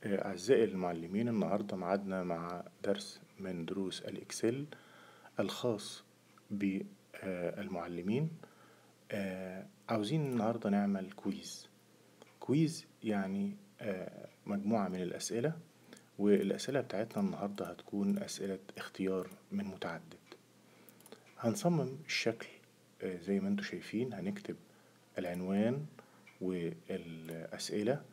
أعزائي المعلمين النهاردة معادنا مع درس من دروس الإكسل الخاص بالمعلمين عاوزين النهاردة نعمل كويز كويز يعني مجموعة من الأسئلة والأسئلة بتاعتنا النهاردة هتكون أسئلة اختيار من متعدد هنصمم الشكل زي ما انتم شايفين هنكتب العنوان والأسئلة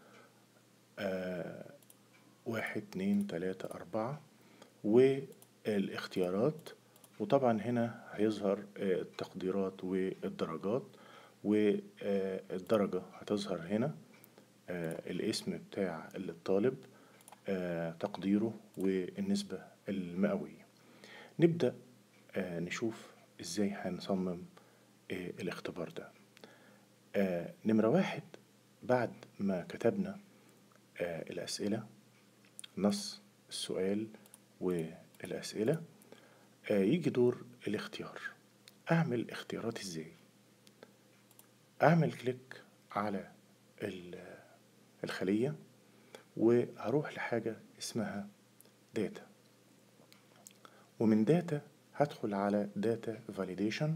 واحد اتنين تلاتة أربعة والاختيارات وطبعا هنا هيظهر التقديرات والدرجات والدرجة هتظهر هنا الاسم بتاع الطالب تقديره والنسبة المئوية نبدأ نشوف ازاي هنصمم الاختبار ده نمرة واحد بعد ما كتبنا الأسئلة نص السؤال والأسئلة يجي دور الاختيار أعمل اختيارات إزاي أعمل كليك على الخلية وهروح لحاجة اسمها داتا ومن داتا هدخل على داتا فاليديشن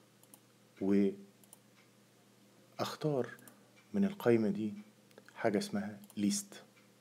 وأختار من القائمة دي حاجة اسمها ليست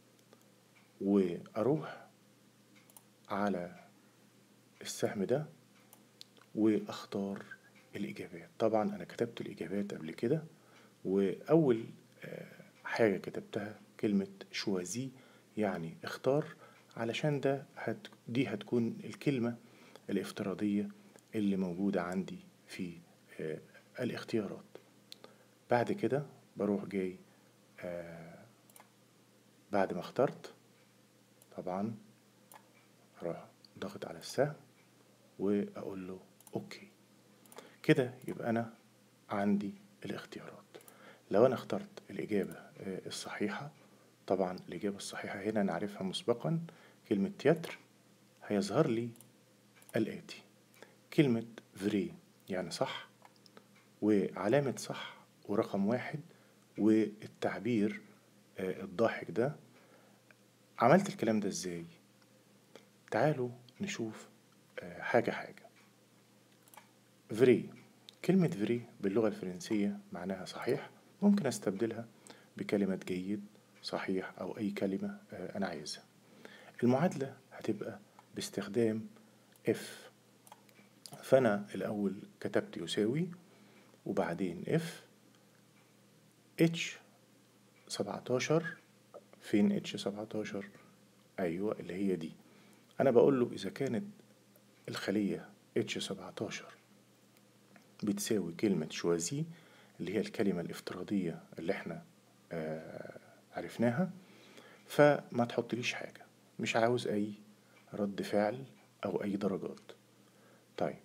وأروح على السهم ده وأختار الإجابات طبعا أنا كتبت الإجابات قبل كده وأول حاجة كتبتها كلمة شوازي يعني اختار علشان ده هت دي هتكون الكلمة الافتراضية اللي موجودة عندي في الاختيارات بعد كده بروح جاي آه بعد ما اخترت طبعا اروح ضغط على السهم واقول له اوكي كده يبقى انا عندي الاختيارات لو انا اخترت الاجابة آه الصحيحة طبعا الاجابة الصحيحة هنا نعرفها مسبقا كلمة تياتر هيظهر لي الآتي كلمة فري يعني صح وعلامة صح ورقم واحد والتعبير الضاحك ده عملت الكلام ده ازاي تعالوا نشوف حاجة حاجة فري كلمة فري باللغة الفرنسية معناها صحيح ممكن استبدلها بكلمة جيد صحيح أو أي كلمة أنا عايزها المعادلة هتبقى باستخدام اف فأنا الأول كتبت يساوي وبعدين اف اتش سبعتاشر فين اتش سبعتاشر أيوة اللي هي دي أنا بقول له إذا كانت الخلية اتش سبعتاشر بتساوي كلمة شوازي اللي هي الكلمة الافتراضية اللي احنا آه عرفناها فما تحطليش حاجة مش عاوز أي رد فعل أو أي درجات طيب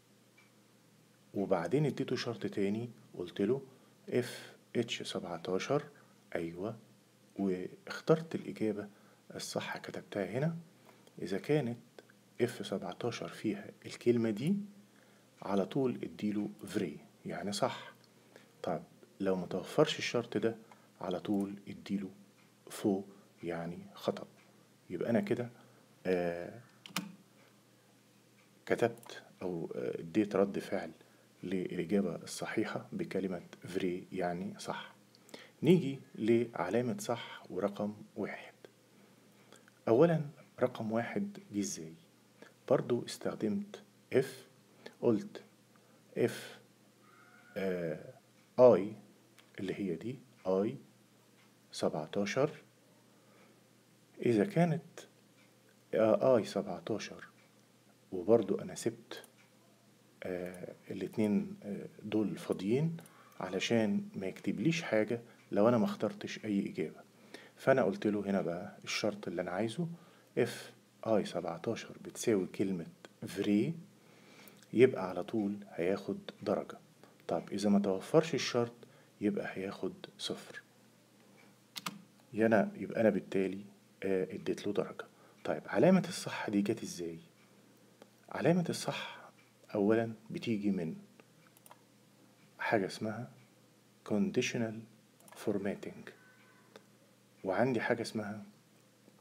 وبعدين اديته شرط تاني قلت له اف اتش سبعتاشر أيوة واخترت الإجابة الصح كتبتها هنا إذا كانت اف سبعتاشر فيها الكلمة دي على طول اديله فري يعني صح طب لو متوفرش الشرط ده على طول اديله فو يعني خطأ يبقى أنا كده آه كتبت أو اديت رد فعل للإجابة الصحيحة بكلمة فري يعني صح نيجي لعلامة صح ورقم واحد أولا رقم واحد جه ازاي برضو استخدمت اف قلت اف آه اي اللي هي دي اي سبعتاشر إذا كانت آه اي سبعتاشر وبرضو أنا سبت آه الاتنين آه دول فاضيين علشان ما يكتبليش حاجة لو أنا ما اخترتش أي إجابة فأنا قلت له هنا بقى الشرط اللي أنا عايزه اف اي سبعتاشر بتساوي كلمة فري يبقى على طول هياخد درجة طب إذا ما توفرش الشرط يبقى هياخد صفر يانا يبقى أنا بالتالي آه اديت له درجة طيب علامة الصح دي جت ازاي علامة الصح أولا بتيجي من حاجة اسمها conditional formatting وعندي حاجة اسمها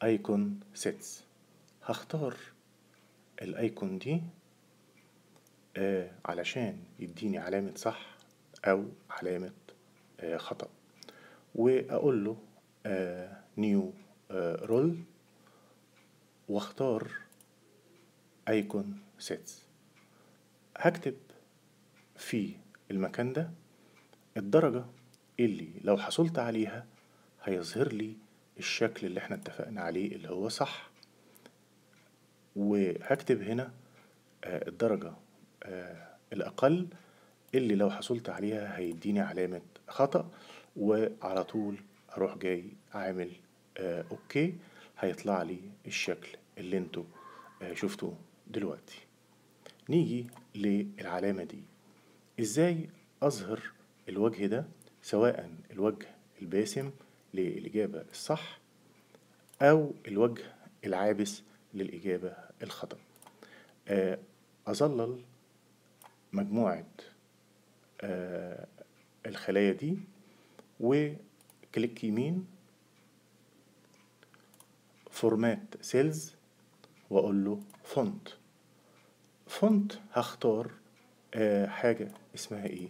ايكون سيتس هختار الايكون دي آه علشان يديني علامة صح او علامة آه خطأ واقول له نيو رول واختار ايكون سيتس هكتب في المكان ده الدرجة اللي لو حصلت عليها هيظهر لي الشكل اللي احنا اتفقنا عليه اللي هو صح وهكتب هنا آه، الدرجة آه، الأقل اللي لو حصلت عليها هيديني علامة خطأ وعلى طول أروح جاي عامل آه، أوكي هيطلع لي الشكل اللي انتوا آه، شفتوه دلوقتي نيجي للعلامة دي ازاي أظهر الوجه ده سواء الوجه الباسم للإجابة الصح أو الوجه العابس للإجابة الخطأ آه، أظلل مجموعة آه، الخلايا دي وكليك يمين فورمات سيلز واقول له فونت فونت هختار آه حاجة اسمها ايه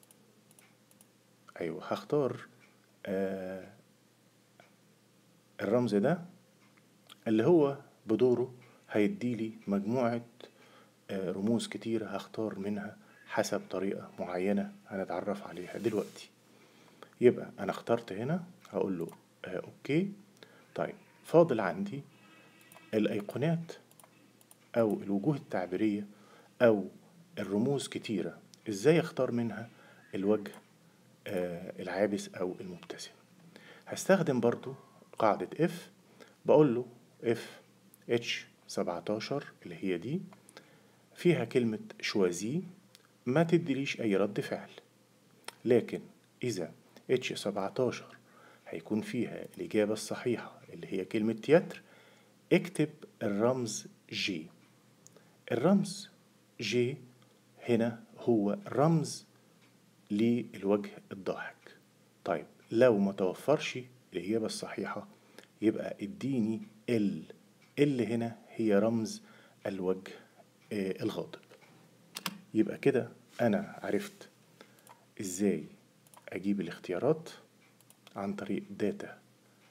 ايوه هختار آه الرمز ده اللي هو بدوره هيديلي مجموعة آه رموز كتيرة هختار منها حسب طريقة معينة هنتعرف عليها دلوقتي يبقى انا اخترت هنا هقول له آه اوكي طيب فاضل عندي الايقونات او الوجوه التعبيرية او الرموز كتيرة ازاي اختار منها الوجه آه العابس او المبتسم هستخدم برضو قاعدة اف بقول له اف اتش 17 اللي هي دي فيها كلمة شوازي ما تديليش اي رد فعل لكن اذا اتش 17 هيكون فيها الإجابة الصحيحة اللي هي كلمة تياتر اكتب الرمز جي الرمز جي هنا هو رمز للوجه الضاحك طيب لو ما توفرش الإجابة الصحيحة يبقى اديني ال ال هنا هي رمز الوجه آه الغاضب يبقى كده أنا عرفت إزاي أجيب الاختيارات عن طريق داتا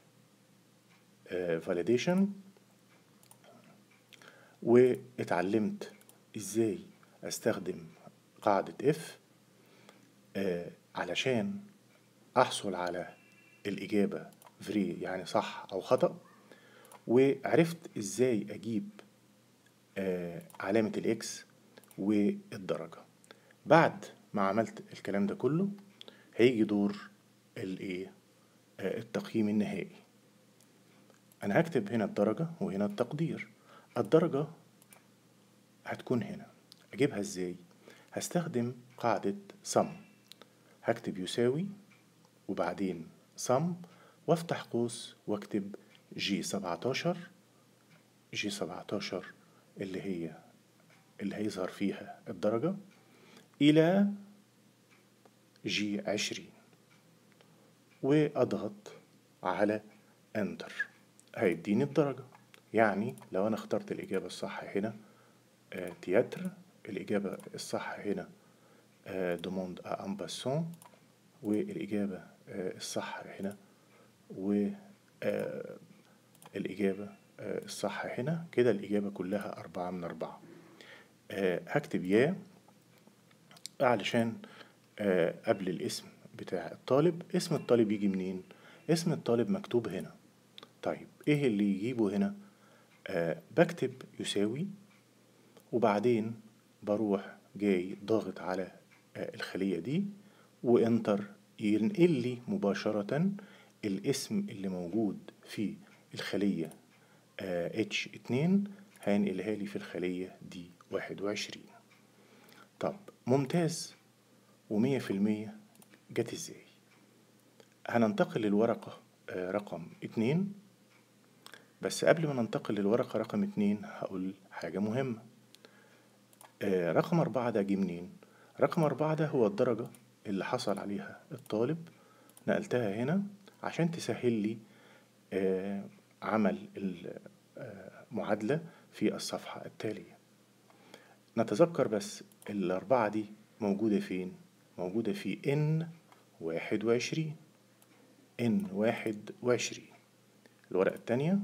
فاليديشن واتعلمت ازاي استخدم قاعدة اف علشان احصل على الاجابة فري يعني صح او خطأ وعرفت ازاي اجيب آه علامة الاكس والدرجة بعد ما عملت الكلام ده كله هيجي دور الايه التقييم النهائي انا هكتب هنا الدرجة وهنا التقدير الدرجة هتكون هنا اجيبها ازاي هستخدم قاعدة sum هكتب يساوي وبعدين sum وافتح قوس واكتب جي سبعتاشر جي سبعتاشر اللي هي اللي هيظهر فيها الدرجة إلى جي عشرين وأضغط على انتر هيديني الدرجة يعني لو أنا اخترت الإجابة الصح هنا آه تياتر الإجابة الصح هنا آه دوموند أ أمباسون والإجابة آه الصح هنا و الإجابة الصح هنا كده الإجابة كلها أربعة من أربعة هكتب يا علشان قبل الاسم بتاع الطالب اسم الطالب يجي منين اسم الطالب مكتوب هنا طيب ايه اللي يجيبه هنا آه بكتب يساوي وبعدين بروح جاي ضاغط على آه الخلية دي وانتر ينقل لي مباشرة الاسم اللي موجود في الخلية آه H2 هينقلها لي في الخلية دي واحد وعشرين طب ممتاز ومية في المية جت ازاي هننتقل للورقة رقم اتنين بس قبل ما ننتقل للورقة رقم اتنين هقول حاجة مهمة رقم أربعة ده جه منين؟ رقم أربعة ده هو الدرجة اللي حصل عليها الطالب نقلتها هنا عشان تسهل لي عمل المعادلة في الصفحة التالية نتذكر بس الأربعة دي موجودة فين؟ موجودة في N واحد وعشرين N واحد وعشرين الورقة التانية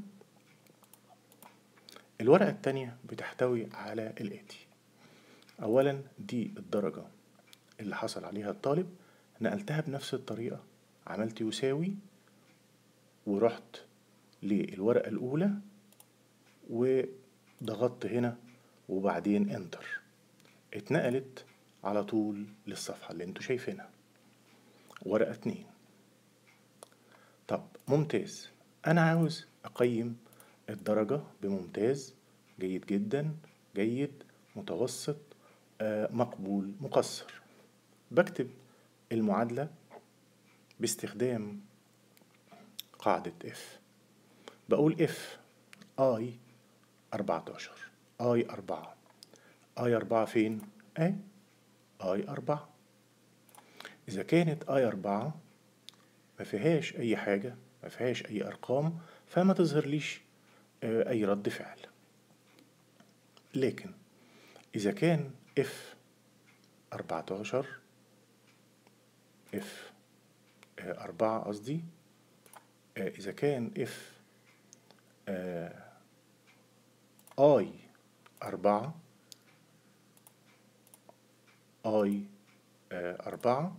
الورقة التانية بتحتوي على الآتي أولا دي الدرجة اللي حصل عليها الطالب نقلتها بنفس الطريقة عملت يساوي ورحت للورقة الأولى وضغطت هنا وبعدين انتر اتنقلت على طول للصفحة اللي انتوا شايفينها ورقة اتنين طب ممتاز أنا عاوز أقيم الدرجة بممتاز جيد جدا جيد متوسط آه، مقبول مقصر بكتب المعادلة باستخدام قاعدة اف بقول اف اي 14 اي 4 اي 4 فين؟ اي اي 4 إذا كانت اي 4 ما فيهاش أي حاجة ما فيهاش أي أرقام فما تظهرليش آه، أي رد فعل لكن إذا كان اف 14 اف أربعة قصدي آه، إذا كان اف اي أربعة اي أربعة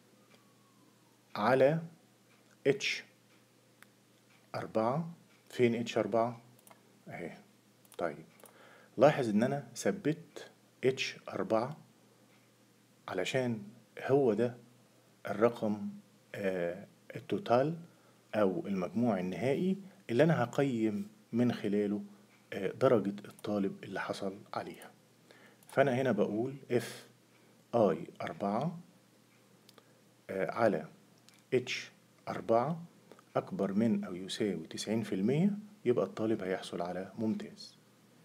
على اتش أربعة فين اتش أربعة اهي طيب لاحظ ان انا ثبت اتش أربعة علشان هو ده الرقم آه، التوتال او المجموع النهائي اللي انا هقيم من خلاله آه، درجة الطالب اللي حصل عليها فانا هنا بقول اف اي أربعة آه، على اتش أربعة أكبر من أو يساوي تسعين في المية يبقى الطالب هيحصل على ممتاز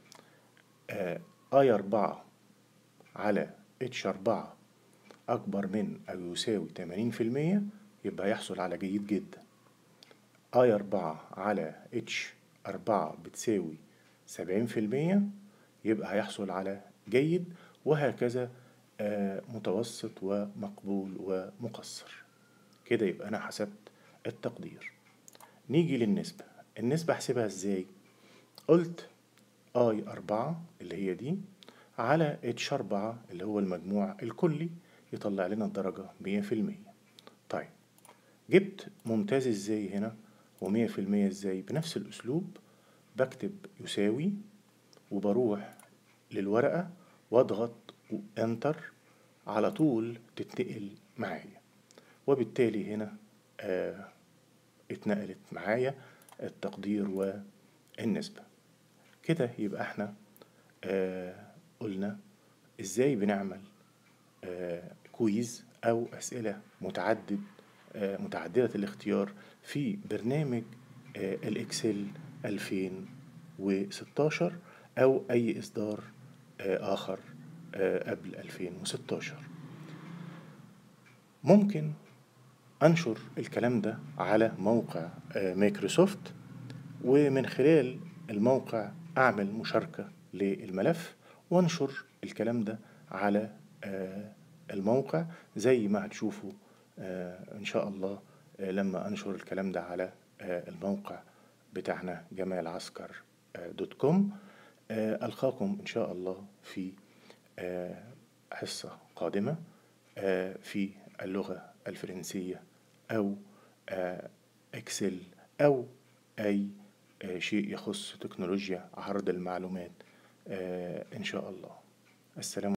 اي أربعة على اتش أربعة أكبر من أو يساوي تمانين في المية يبقى هيحصل على جيد جدا اي أربعة على اتش أربعة بتساوي سبعين في المية يبقى هيحصل على جيد وهكذا آه، متوسط ومقبول ومقصر كده يبقى أنا حسبت التقدير نيجي للنسبة النسبة أحسبها إزاي؟ قلت اي أربعة اللي هي دي على اتش أربعة اللي هو المجموع الكلي يطلع لنا الدرجة مية في المية طيب جبت ممتاز ازاي هنا ومية في المية ازاي بنفس الأسلوب بكتب يساوي وبروح للورقة واضغط انتر على طول تتنقل معايا وبالتالي هنا آه اتنقلت معايا التقدير والنسبة كده يبقى احنا آه قلنا ازاي بنعمل آه كويز او اسئلة متعدد آه متعددة الاختيار في برنامج آه الاكسل 2016 او اي اصدار آه اخر آه قبل 2016 ممكن انشر الكلام ده على موقع آه مايكروسوفت ومن خلال الموقع اعمل مشاركة للملف وانشر الكلام ده على آه الموقع زي ما هتشوفوا آه ان شاء الله آه لما انشر الكلام ده على آه الموقع بتاعنا جمال عسكر آه دوت كوم آه القاكم ان شاء الله في آه حصة قادمة آه في اللغة الفرنسية او آه اكسل او اي آه شيء يخص تكنولوجيا عرض المعلومات آه ان شاء الله السلام